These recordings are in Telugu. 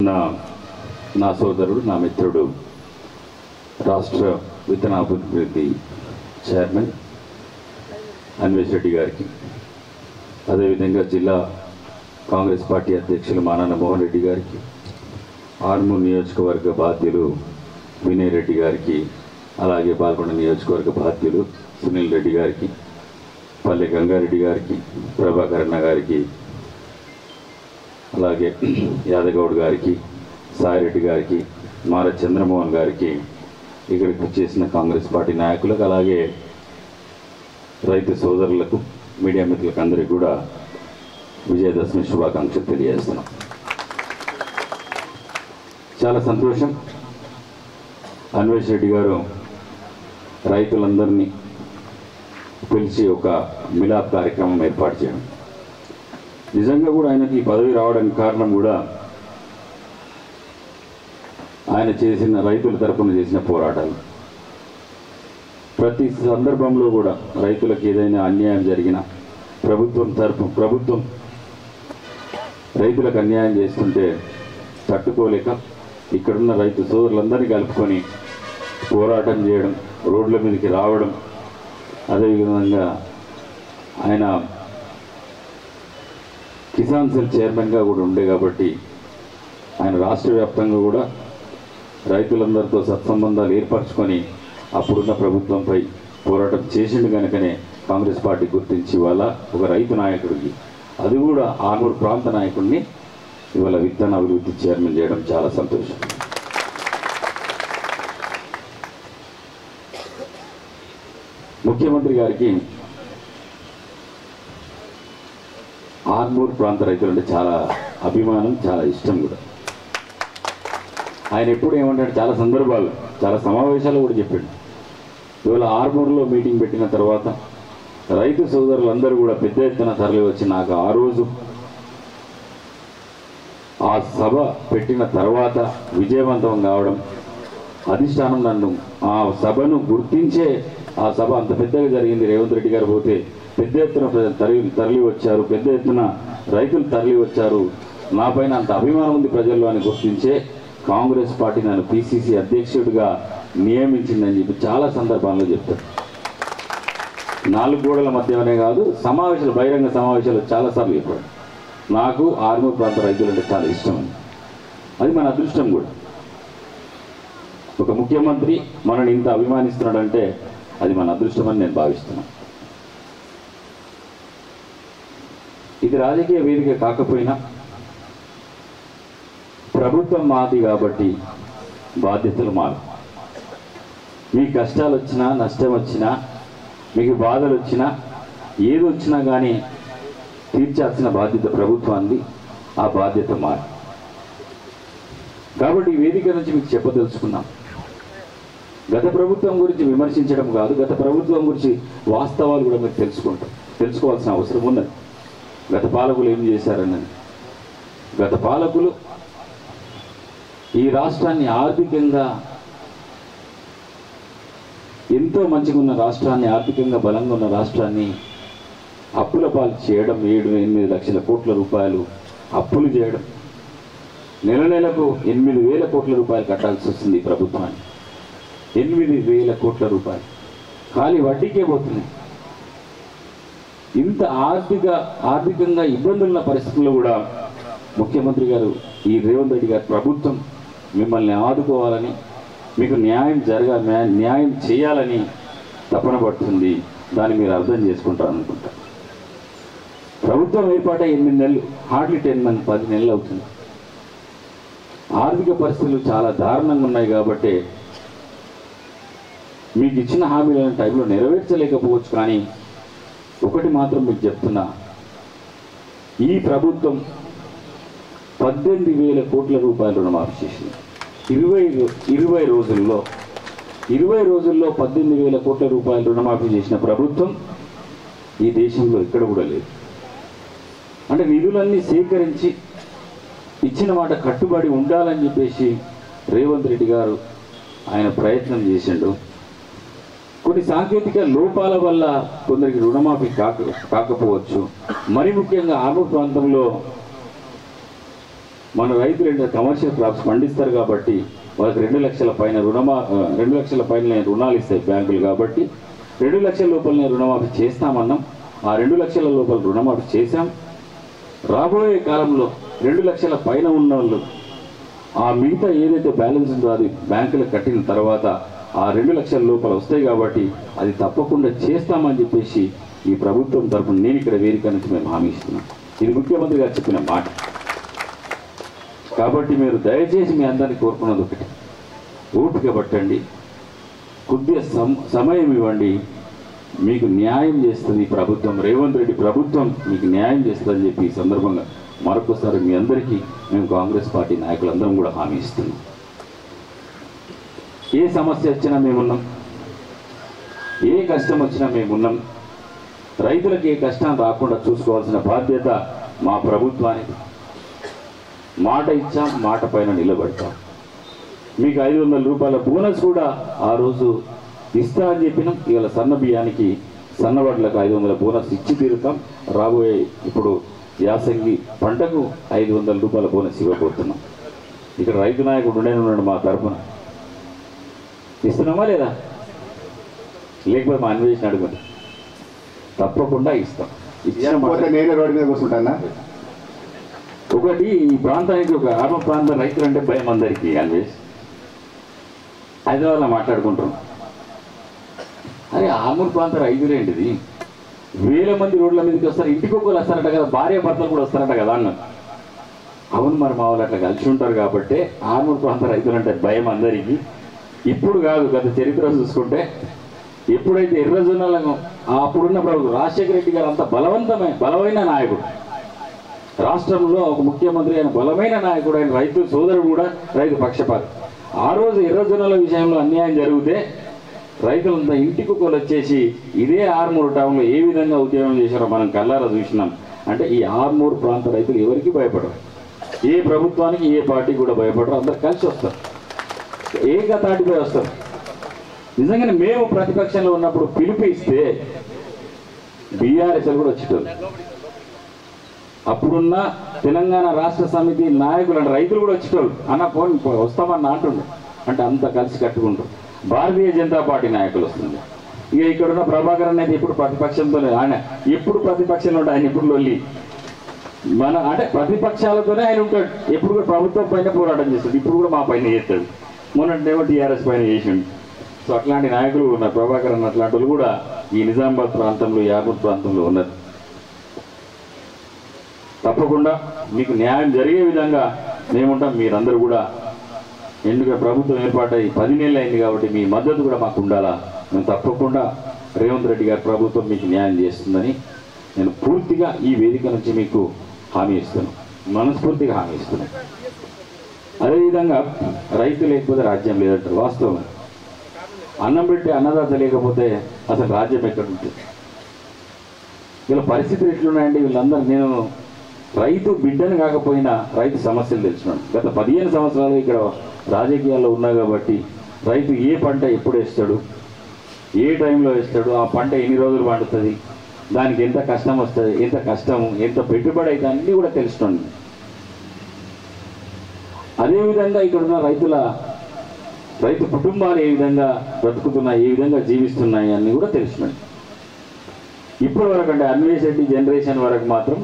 ఇచ్చిన నా సోదరుడు నా మిత్రుడు రాష్ట్ర విత్తనాభివృద్ధి చైర్మన్ అన్వేష్ రెడ్డి గారికి అదేవిధంగా జిల్లా కాంగ్రెస్ పార్టీ అధ్యక్షులు మానాన్న మోహన్ రెడ్డి గారికి ఆర్మూర్ నియోజకవర్గ బాధ్యులు వినయ్ రెడ్డి గారికి అలాగే పాల్గొండ నియోజకవర్గ బాధ్యులు సునీల్ రెడ్డి గారికి పల్లె గంగారెడ్డి గారికి ప్రభాకరణ గారికి అలాగే యాదగౌడ్ గారికి సాయిరెడ్డి గారికి మార చంద్రమోహన్ గారికి ఇక్కడికి వచ్చేసిన కాంగ్రెస్ పార్టీ నాయకులకు అలాగే రైతు సోదరులకు మీడియా మిత్రులకు అందరికీ కూడా విజయదశమి శుభాకాంక్షలు తెలియజేస్తున్నాం చాలా సంతోషం అన్వేష్ రెడ్డి గారు రైతులందరినీ పిలిచి ఒక మిలాప్ కార్యక్రమం ఏర్పాటు చేయడం నిజంగా కూడా ఆయనకి ఈ పదవి రావడానికి కారణం కూడా ఆయన చేసిన రైతుల తరపున చేసిన పోరాటాలు ప్రతి సందర్భంలో కూడా రైతులకు ఏదైనా అన్యాయం జరిగినా ప్రభుత్వం తరపు ప్రభుత్వం రైతులకు అన్యాయం చేస్తుంటే తట్టుకోలేక ఇక్కడున్న రైతు సోదరులందరినీ కలుపుకొని పోరాటం చేయడం రోడ్ల మీదకి రావడం అదేవిధంగా ఆయన కిసాన్ సెల్ చైర్మన్గా కూడా ఉండే కాబట్టి ఆయన రాష్ట్ర వ్యాప్తంగా కూడా రైతులందరితో సత్సంబంధాలు ఏర్పరచుకొని అప్పుడున్న ప్రభుత్వంపై పోరాటం చేసిండు కనుకనే కాంగ్రెస్ పార్టీ గుర్తించి ఇవాళ ఒక రైతు నాయకుడికి అది కూడా ఆనూరు ప్రాంత నాయకుడిని ఇవాళ విత్తన అభివృద్ధి చైర్మన్ చేయడం చాలా సంతోషం ముఖ్యమంత్రి గారికి ఆర్మూర్ ప్రాంత రైతులు అంటే చాలా అభిమానం చాలా ఇష్టం కూడా ఆయన ఎప్పుడు ఏమంటాడు చాలా సందర్భాలు చాలా సమావేశాలు కూడా చెప్పాడు ఇవాళ ఆర్మూర్లో మీటింగ్ పెట్టిన తర్వాత రైతు సోదరులందరూ కూడా పెద్ద ఎత్తున తరలి వచ్చి నాకు ఆ రోజు ఆ సభ పెట్టిన తర్వాత విజయవంతం కావడం అధిష్టానం నన్ను ఆ సభను గుర్తించే ఆ సభ అంత పెద్దగా జరిగింది రేవంత్ రెడ్డి గారు పోతే పెద్ద ఎత్తున ప్రజలు తరలి తరలి వచ్చారు పెద్ద ఎత్తున రైతులు తరలి వచ్చారు నా పైన అంత అభిమానం ఉంది ప్రజల్లో అని గుర్తించే కాంగ్రెస్ పార్టీ నన్ను పిసిసి అధ్యక్షుడిగా నియమించిందని చెప్పి చాలా సందర్భాల్లో చెప్తారు నాలుగు గోడల మధ్యనే కాదు సమావేశాలు బహిరంగ సమావేశాలు చాలాసార్లు చెప్పాడు నాకు ఆర్మూర్ ప్రాంత రైతులు అంటే చాలా ఇష్టం అని అది మన అదృష్టం కూడా ఒక ముఖ్యమంత్రి మనని ఇంత అభిమానిస్తున్నాడంటే అది మన అదృష్టం అని నేను భావిస్తున్నాను ఇది రాజకీయ వేదిక కాకపోయినా ప్రభుత్వం మాది కాబట్టి బాధ్యతలు మారు మీ కష్టాలు వచ్చినా నష్టం వచ్చినా మీకు బాధలు వచ్చినా ఏది వచ్చినా కానీ తీర్చాల్సిన బాధ్యత ప్రభుత్వాన్ని ఆ బాధ్యత మారి కాబట్టి ఈ వేదిక నుంచి మీకు చెప్పదలుచుకున్నాం గత ప్రభుత్వం గురించి విమర్శించడం కాదు గత ప్రభుత్వం గురించి వాస్తవాలు కూడా మీరు తెలుసుకుంటాం తెలుసుకోవాల్సిన అవసరం ఉన్నది గత పాలకులు ఏం చేశారన్నది గత పాలకులు ఈ రాష్ట్రాన్ని ఆర్థికంగా ఎంతో మంచిగా ఉన్న రాష్ట్రాన్ని ఆర్థికంగా బలంగా ఉన్న రాష్ట్రాన్ని అప్పుల పాలు చేయడం ఏడు ఎనిమిది లక్షల కోట్ల రూపాయలు అప్పులు చేయడం నెల నెలకు ఎనిమిది వేల కోట్ల రూపాయలు కట్టాల్సి వస్తుంది ఈ ప్రభుత్వాన్ని ఎనిమిది వేల కోట్ల రూపాయలు ఖాళీ వడ్డీకే పోతున్నాయి ఇంత ఆర్థిక ఆర్థికంగా ఇబ్బందులున్న పరిస్థితుల్లో కూడా ముఖ్యమంత్రి గారు ఈ రేవంత్ రెడ్డి గారి ప్రభుత్వం మిమ్మల్ని ఆదుకోవాలని మీకు న్యాయం జరగా న్యా- న్యాయం చేయాలని తపన పడుతుంది దాన్ని మీరు అర్థం చేసుకుంటారు అనుకుంటా ప్రభుత్వం ఏర్పాటై ఎనిమిది నెలలు హార్డ్లీ టెన్ మంత్ పది నెలలు అవుతుంది ఆర్థిక పరిస్థితులు చాలా దారుణంగా ఉన్నాయి కాబట్టి మీకు ఇచ్చిన హామీలను టైంలో నెరవేర్చలేకపోవచ్చు కానీ ఒకటి మాత్రం మీకు చెప్తున్నా ఈ ప్రభుత్వం పద్దెనిమిది వేల కోట్ల రూపాయలు రుణమాఫీ చేసింది ఇరవై రో- ఇరవై రోజుల్లో ఇరవై రోజుల్లో పద్దెనిమిది వేల కోట్ల రూపాయలు రుణమాఫీ చేసిన ప్రభుత్వం ఈ దేశంలో ఎక్కడ కూడా లేదు అంటే నిధులన్నీ సేకరించి ఇచ్చిన మాట కట్టుబడి ఉండాలని చెప్పేసి రేవంత్ రెడ్డి గారు ఆయన ప్రయత్నం చేసిండు కొన్ని సాంకేతిక లోపాల వల్ల కొందరికి రుణమాఫీ కాక కాకపోవచ్చు మరి ముఖ్యంగా ఆర్మూర్ ప్రాంతంలో మన రైతులు ఏంటంటే కమర్షియల్ క్రాప్స్ పండిస్తారు కాబట్టి వాళ్ళకి రెండు లక్షల పైన రుణమా ఆ, రెండు లక్షల పైన రుణాలు ఇస్తాయి బ్యాంకులు కాబట్టి రెండు లక్షల లోపలనే రుణమాఫీ చేస్తామన్నాం ఆ రెండు లక్షల లోపల రుణమాఫీ చేశాం రాబోయే కాలంలో రెండు లక్షల పైన ఉన్న వాళ్ళు ఆ మిగతా ఏదైతే బ్యాలెన్స్ ఉందో అది బ్యాంకులకు కట్టిన తర్వాత ఆ రెండు లక్షల లోపల వస్తాయి కాబట్టి అది తప్పకుండా చేస్తామని చెప్పేసి ఈ ప్రభుత్వం తరఫున నేను ఇక్కడ వేదిక నుంచి మేము హామీ ఇస్తున్నాం ఇది ముఖ్యమంత్రి గారు చెప్పిన మాట కాబట్టి మీరు దయచేసి మీ అందరినీ కోరుకున్నది ఒకటి ఓపిక పట్టండి కొద్దిగా సమ సమయం ఇవ్వండి మీకు న్యాయం చేస్తుంది ఈ ప్రభుత్వం రేవంత్ రెడ్డి ప్రభుత్వం మీకు న్యాయం చేస్తుందని చెప్పి ఈ సందర్భంగా మరొకసారి మీ అందరికీ మేము కాంగ్రెస్ పార్టీ నాయకులందరం కూడా హామీ ఇస్తున్నాం ఏ సమస్య వచ్చినా మేమున్నాం ఏ కష్టం వచ్చినా మేమున్నాం రైతులకు ఏ కష్టం రాకుండా చూసుకోవాల్సిన బాధ్యత మా ప్రభుత్వానికి మాట ఇచ్చాం మాట పైన నిలబడతాం మీకు ఐదు వందల రూపాయల బోనస్ కూడా ఆ రోజు ఇస్తా అని చెప్పినాం ఇవాళ సన్న బియ్యానికి సన్నవడ్లకు ఐదు వందల బోనస్ ఇచ్చి తీరుతాం రాబోయే ఇప్పుడు యాసంగి పంటకు ఐదు వందల రూపాయల బోనస్ ఇవ్వబోతున్నాం ఇక్కడ రైతు నాయకుడు ఉండే ఉన్నాడు మా తరఫున ఇస్తున్నామా లేదా లేకపోతే మా అన్వేషణ అడుగుని తప్పకుండా ఇస్తాం ఇచ్చిన మాట పోతే నేనే రోడ్డు మీద కూర్చుంటానా ఒకటి ఈ ప్రాంతానికి ఒక ఆర్మ ప్రాంత రైతులు అంటే భయం అందరికీ అన్వేష్ హైదరాబాద్లో మాట్లాడుకుంటున్నాం అరే ఆర్మూర్ ప్రాంత రైతులేంటిది వేల మంది రోడ్ల మీదకి వస్తారు ఇంటికి ఒక్కరు వస్తారట కదా భార్య భర్తలు కూడా వస్తారట కదా అన్నారు అవును మరి మా వాళ్ళు అట్లా కలిసి ఉంటారు కాబట్టి ఆర్మూర్ ప్రాంత రైతులు అంటే భయం అందరికీ ఇప్పుడు కాదు గత చరిత్ర చూసుకుంటే ఎప్పుడైతే ఎర్రజొన్నలను ఆ అప్పుడున్న ప్రభుత్వం రాజశేఖర రెడ్డి గారు అంత బలవంతమైన బలమైన నాయకుడు రాష్ట్రంలో ఒక ముఖ్యమంత్రి ఆయన బలమైన నాయకుడు ఆయన రైతు సోదరుడు కూడా రైతు పక్షపాతి ఆ రోజు ఎర్రజొన్నల విషయంలో అన్యాయం జరిగితే రైతులంతా ఇంటికి ఒకరు వచ్చేసి ఇదే ఆర్మూరు టౌన్లో ఏ విధంగా ఉద్యోగం చేశారో మనం కల్లారా చూసినాం అంటే ఈ ఆర్మూరు ప్రాంత రైతులు ఎవరికి భయపడరు ఏ ప్రభుత్వానికి ఏ పార్టీ కూడా భయపడరు అందరు కలిసి వస్తారు ఏక తాటిపై వస్తారు నిజంగానే మేము ప్రతిపక్షంలో ఉన్నప్పుడు పిలిపిస్తే బీఆర్ఎస్ కూడా వచ్చేటోళ్ళు అప్పుడున్న తెలంగాణ రాష్ట్ర సమితి నాయకులు అంటే రైతులు కూడా వచ్చేటోళ్ళు అన్న ఫోన్ వస్తామన్న అంటుండే అంటే అంత కలిసి కట్టుకుంటారు భారతీయ జనతా పార్టీ నాయకులు వస్తుంది ఇక ఇక్కడ ఉన్న ప్రభాకరన్ అయితే ఇప్పుడు ప్రతిపక్షంతోనే ఆయన ఎప్పుడు ప్రతిపక్షంలో ఉంటాడు ఆయన ఇప్పుడు లొల్లి మన అంటే ప్రతిపక్షాలతోనే ఆయన ఉంటాడు ఎప్పుడు కూడా ప్రభుత్వం పైన పోరాటం చేస్తాడు ఇప్పుడు కూడా మా పైన చేస్తాడు మొన్నటేమో టీఆర్ఎస్ పైన చేసిండు సో అట్లాంటి నాయకులు ఉన్నారు ప్రభాకరన్ అట్లాంటి వాళ్ళు కూడా ఈ నిజామాబాద్ ప్రాంతంలో యాగూర్ ప్రాంతంలో ఉన్నారు తప్పకుండా మీకు న్యాయం జరిగే విధంగా మేముంటాం మీరందరూ కూడా ఎందుకంటే ప్రభుత్వం ఏర్పాటై పది నెలలు అయింది కాబట్టి మీ మద్దతు కూడా మాకు ఉండాలా మేము తప్పకుండా రేవంత్ రెడ్డి గారి ప్రభుత్వం మీకు న్యాయం చేస్తుందని నేను పూర్తిగా ఈ వేదిక నుంచి మీకు హామీ ఇస్తున్నాను మనస్ఫూర్తిగా హామీ ఇస్తున్నాను అదేవిధంగా రైతు లేకపోతే రాజ్యం లేదంటారు వాస్తవం అన్నం పెట్టి అన్నదాత లేకపోతే అసలు రాజ్యం ఎక్కడ ఉంటుంది వీళ్ళ పరిస్థితులు ఎట్లున్నాయండి వీళ్ళందరూ నేను రైతు బిడ్డను కాకపోయినా రైతు సమస్యలు తెలుసున్నాను గత పదిహేను సంవత్సరాలు ఇక్కడ రాజకీయాల్లో ఉన్నా కాబట్టి రైతు ఏ పంట ఎప్పుడు వేస్తాడు ఏ టైంలో వేస్తాడు ఆ పంట ఎన్ని రోజులు పండుతుంది దానికి ఎంత కష్టం వస్తుంది ఎంత కష్టము ఎంత పెట్టుబడి అయితే అన్నీ కూడా తెలుస్తున్నాను అదేవిధంగా ఇక్కడ ఉన్న రైతుల రైతు కుటుంబాలు ఏ విధంగా బ్రతుకుతున్నాయి ఏ విధంగా జీవిస్తున్నాయి అన్ని కూడా తెలుస్తున్నాయి ఇప్పటి వరకు అంటే అన్వేష్ రెడ్డి జనరేషన్ వరకు మాత్రం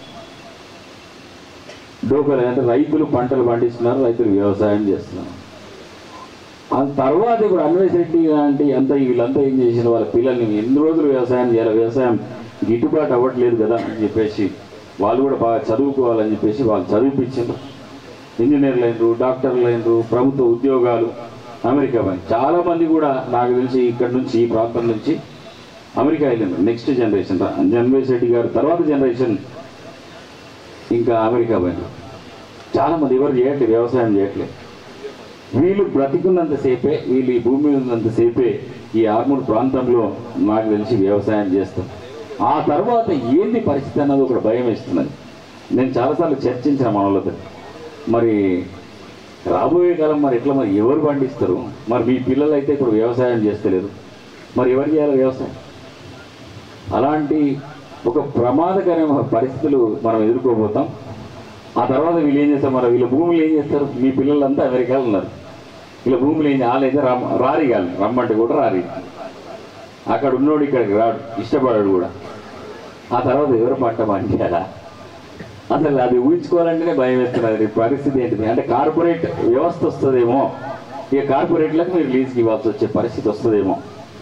డోకలు అంటే రైతులు పంటలు పండిస్తున్నారు రైతులు వ్యవసాయం చేస్తున్నారు ఆ తర్వాత ఇప్పుడు అన్వేష్ రెడ్డి లాంటి అంతా వీళ్ళంతా ఏం చేసిన వాళ్ళ పిల్లల్ని ఎన్ని రోజులు వ్యవసాయం చేయాలి వ్యవసాయం గిట్టుబాటు అవ్వట్లేదు కదా అని చెప్పేసి వాళ్ళు కూడా బాగా చదువుకోవాలని చెప్పేసి వాళ్ళు చదివిపించారు ఇంజనీర్లు అయినరు డాక్టర్లు అయినరు ప్రభుత్వ ఉద్యోగాలు అమెరికా పోయి చాలా మంది కూడా నాకు తెలిసి ఇక్కడ నుంచి ఈ ప్రాంతం నుంచి అమెరికా వెళ్ళినారు నెక్స్ట్ జనరేషన్ జన్మేష్ రెడ్డి గారు తర్వాత జనరేషన్ ఇంకా అమెరికా పోయినారు చాలా మంది ఎవరు చేయట్లేదు వ్యవసాయం చేయట్లేదు వీళ్ళు బ్రతికున్నంతసేపే వీళ్ళు ఈ భూమి మీద ఉన్నంతసేపే ఈ ఆర్మూర్ ప్రాంతంలో నాకు తెలిసి వ్యవసాయం చేస్తాం ఆ తర్వాత ఏంది పరిస్థితి అన్నది ఒక భయం వేస్తున్నది నేను చాలాసార్లు చర్చించిన మన వాళ్ళతో మరి రాబోయే కాలం మరి ఎట్లా మరి ఎవరు పండిస్తారు మరి మీ పిల్లలు అయితే ఇప్పుడు వ్యవసాయం చేస్తలేరు మరి ఎవరు చేయాలి వ్యవసాయం అలాంటి ఒక ప్రమాదకరమైన పరిస్థితులు మనం ఎదుర్కోబోతాం ఆ తర్వాత వీళ్ళు ఏం చేస్తారు మరి వీళ్ళ భూములు ఏం చేస్తారు మీ పిల్లలంతా అమెరికాలో ఉన్నారు వీళ్ళ భూములు ఏం వాళ్ళైతే రమ్ రారి కాదు రమ్మంటే కూడా రారి అక్కడ ఉన్నోడు ఇక్కడికి రాడు ఇష్టపడాడు కూడా ఆ తర్వాత ఎవరు పంట పండియాలా అసలు అది ఊహించుకోవాలంటేనే భయం వేస్తున్నది ఈ పరిస్థితి ఏంటిది అంటే కార్పొరేట్ వ్యవస్థ వస్తుందేమో ఇక కార్పొరేట్లకు మీరు లీజ్కి ఇవ్వాల్సి వచ్చే పరిస్థితి వస్తుందేమో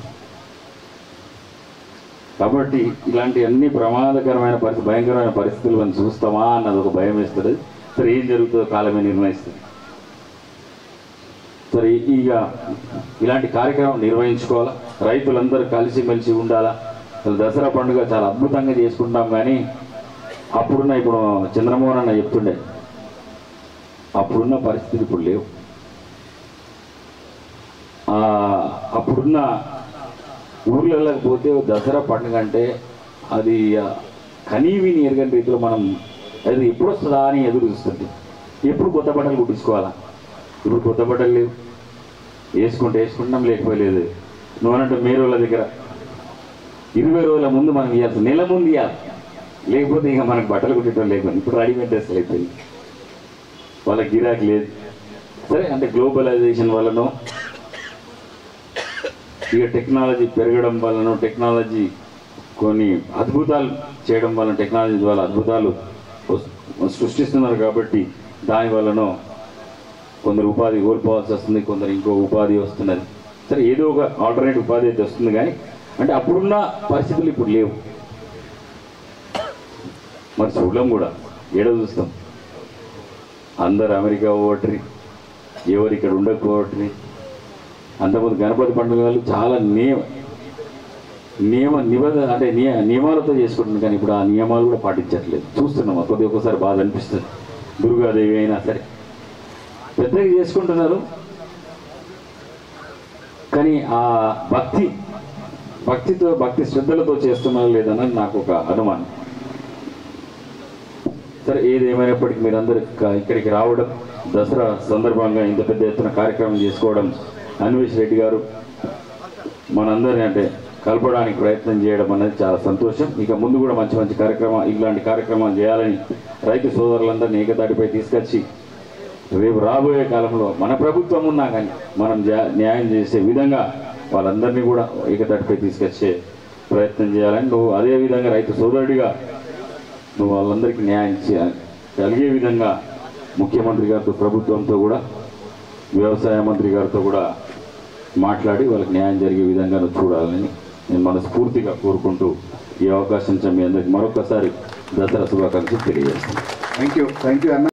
కాబట్టి ఇలాంటి అన్ని ప్రమాదకరమైన పరిస్థితి భయంకరమైన పరిస్థితులు మనం చూస్తామా అన్నది ఒక భయం వేస్తుంది సరే ఏం జరుగుతుందో కాలమే నిర్ణయిస్తుంది సరే ఇక ఇలాంటి కార్యక్రమం నిర్వహించుకోవాలా రైతులందరూ కలిసిమెలిసి ఉండాలా అసలు దసరా పండుగ చాలా అద్భుతంగా చేసుకుంటాం కానీ అప్పుడున్న ఇప్పుడు చంద్రమోహన్ అన్న చెప్తుండే అప్పుడున్న పరిస్థితులు ఇప్పుడు లేవు ఆ, అప్పుడున్న ఊర్లలోకి పోతే దసరా పండుగ అంటే అది ఆ, కనీవిని ఎరగని రీతిలో మనం అది ఎప్పుడు వస్తుందా అని ఎదురు చూస్తుంది ఎప్పుడు కొత్త బట్టలు కుట్టించుకోవాలా ఇప్పుడు కొత్త బట్టలు లేవు వేసుకుంటే వేసుకుంటాం లేకపోలేదు నువ్వు అన్నట్టు మేరు వాళ్ళ దగ్గర ఇరవై రోజుల ముందు మనం ఇవ్వాలి నెల ముందు ఇవ్వాలి లేకపోతే ఇక మనకు బట్టలు కుట్టడం లేకుండా ఇప్పుడు రెడీమేడ్ డ్రెస్సులు అయిపోయింది వాళ్ళకి గిరాకీ లేదు సరే అంటే గ్లోబలైజేషన్ వలన ఇక టెక్నాలజీ పెరగడం వలన టెక్నాలజీ కొన్ని అద్భుతాలు చేయడం వలన టెక్నాలజీ ద్వారా అద్భుతాలు వస్- సృష్టిస్తున్నారు కాబట్టి దాని వలన కొందరు ఉపాధి కోల్పోవాల్సి వస్తుంది కొందరు ఇంకో ఉపాధి వస్తున్నది సరే ఏదో ఒక ఆల్టర్నేటివ్ ఉపాధి అయితే వస్తుంది కానీ అంటే అప్పుడున్న పరిస్థితులు ఇప్పుడు లేవు మరి చూడలేం కూడా ఏడో చూస్తాం అందరు అమెరికా పోవట్రి ఎవరు ఇక్కడ ఉండకపోవట్రి అంతకుముందు గణపతి పండుగలు చాలా నియమ నియమ నిబంధన అంటే నియ నియమాలతో చేసుకుంటున్నాం కానీ ఇప్పుడు ఆ నియమాలు కూడా పాటించట్లేదు చూస్తున్నాం కొద్ది ఒక్కోసారి బాధ అనిపిస్తుంది దుర్గాదేవి అయినా సరే పెద్దగా చేసుకుంటున్నారు కానీ ఆ భక్తి భక్తితో భక్తి శ్రద్ధలతో చేస్తున్నారు లేదన్నది నాకు ఒక అనుమానం సరే ఏది ఏమైనప్పటికీ మీరందరూ ఇక్క- ఇక్కడికి రావడం దసరా సందర్భంగా ఇంత పెద్ద ఎత్తున కార్యక్రమం చేసుకోవడం అన్వేష్ రెడ్డి గారు మనందరినీ అంటే కలపడానికి ప్రయత్నం చేయడం అనేది చాలా సంతోషం ఇక ముందు కూడా మంచి మంచి కార్యక్రమం ఇలాంటి కార్యక్రమాలు చేయాలని రైతు సోదరులందరినీ ఏకతాటిపై తీసుకొచ్చి రేపు రాబోయే కాలంలో మన ప్రభుత్వం ఉన్నా కానీ మనం జా- న్యాయం చేసే విధంగా వాళ్ళందరినీ కూడా ఏకతాటిపై తీసుకొచ్చే ప్రయత్నం చేయాలని నువ్వు అదే విధంగా రైతు సోదరుడిగా నువ్వు వాళ్ళందరికీ న్యాయం చేయాలి కలిగే విధంగా ముఖ్యమంత్రి గారితో ప్రభుత్వంతో కూడా వ్యవసాయ మంత్రి గారితో కూడా మాట్లాడి వాళ్ళకి న్యాయం జరిగే విధంగా నువ్వు చూడాలని నేను మనస్ఫూర్తిగా కోరుకుంటూ ఈ అవకాశం ఇచ్చిన మీ అందరికీ మరొకసారి దసరా శుభాకాంక్షలు తెలియజేస్తాను థ్యాంక్ యూ థ్యాంక్ యూ అన్న